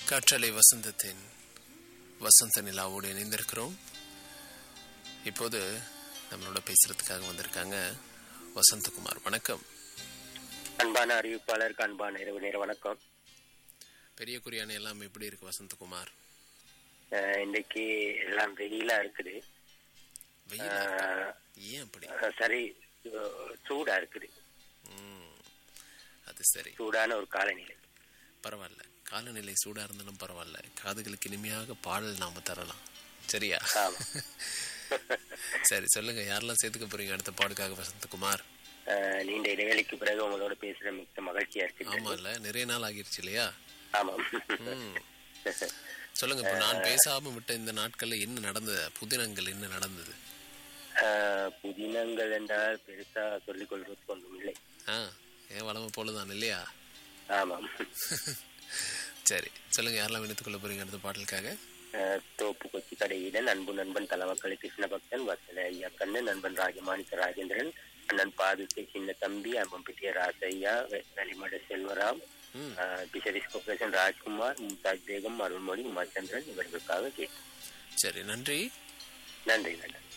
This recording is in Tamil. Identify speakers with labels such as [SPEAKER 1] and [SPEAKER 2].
[SPEAKER 1] காற்றலை வசந்தத்தின் வசந்த நிலாவோடு இணைந்திருக்கிறோம் இப்போது நம்மளோட பேசுறதுக்காக வந்திருக்காங்க வசந்தகுமார் வணக்கம்
[SPEAKER 2] அன்பான அறிவிப்பாளருக்கு அன்பான இரவு நேர வணக்கம்
[SPEAKER 1] பெரிய குறியானை எல்லாம் எப்படி இருக்கு வசந்தகுமார்
[SPEAKER 2] அஹ் இன்னைக்கு எல்லாம் வெயிலா இருக்குது
[SPEAKER 1] வெயிலா இருக்கா? ஏன் அப்படி
[SPEAKER 2] அஹ் சரி அஹ் சூடா இருக்குது
[SPEAKER 1] ம், அது சரி
[SPEAKER 2] சூடான ஒரு காலநிலை
[SPEAKER 1] பரவாயில்ல காலநிலை சூடா இருந்தாலும் பரவாயில்ல காதுகளுக்கு இனிமையாக பாடல் நாம தரலாம் சரியா
[SPEAKER 2] ஆமா
[SPEAKER 1] சரி சொல்லுங்க யாரெல்லாம் சேர்த்துக்க போறீங்க அடுத்த பாடுக்காக வசந்தகுமார்
[SPEAKER 2] அஹ் நீண்ட இடைவெளிக்கு பிறகு உங்களோட பேசுற மிக்க மகிழ்ச்சியா
[SPEAKER 1] ஆமா
[SPEAKER 2] இருக்குது
[SPEAKER 1] இல்ல நிறைய நாள் ஆகிருச்சு இல்லையா
[SPEAKER 2] ஆமாம்
[SPEAKER 1] ம். சொல்லுங்க இப்ப நான் பேசாம விட்ட இந்த நாட்கள்ல என்ன நடந்தது புதினங்கள் என்ன நடந்தது
[SPEAKER 2] அஹ் புதினங்கள் என்றால் பெருசா சொல்லிக் கொள்வதற்கு ஒன்றும் இல்லை
[SPEAKER 1] ஆ ஏன் வளமை போலதான் இல்லையா
[SPEAKER 2] ஆமாம்
[SPEAKER 1] சரி சொல்லுங்க யாரெல்லாம் வினைத்துக் கொள்ள போறீங்க அடுத்த பாடலுக்காக
[SPEAKER 2] அஹ் தோப்பு கொச்சி கடையிடன் அன்பு நண்பன் தலவக்கலை கிருஷ்ணபக்தன் வசல ஐயா கண்ணு நண்பன் ராஜமாணிக்க ராஜேந்திரன் அண்ணன் பாதுகை சின்ன தம்பி அம்பம்பிட்டிய ராசையா வெ- வெளிமட செல்வராம்
[SPEAKER 1] ம்
[SPEAKER 2] பிஷரிஸ் கோபரேஷன் ராஜ்குமார் மும்தாஜ் பேகம் அருள்மொழி உமாச்சந்திரன் இவர்களுக்காக கேட்கும்
[SPEAKER 1] சரி நன்றி
[SPEAKER 2] நன்றி நன்றி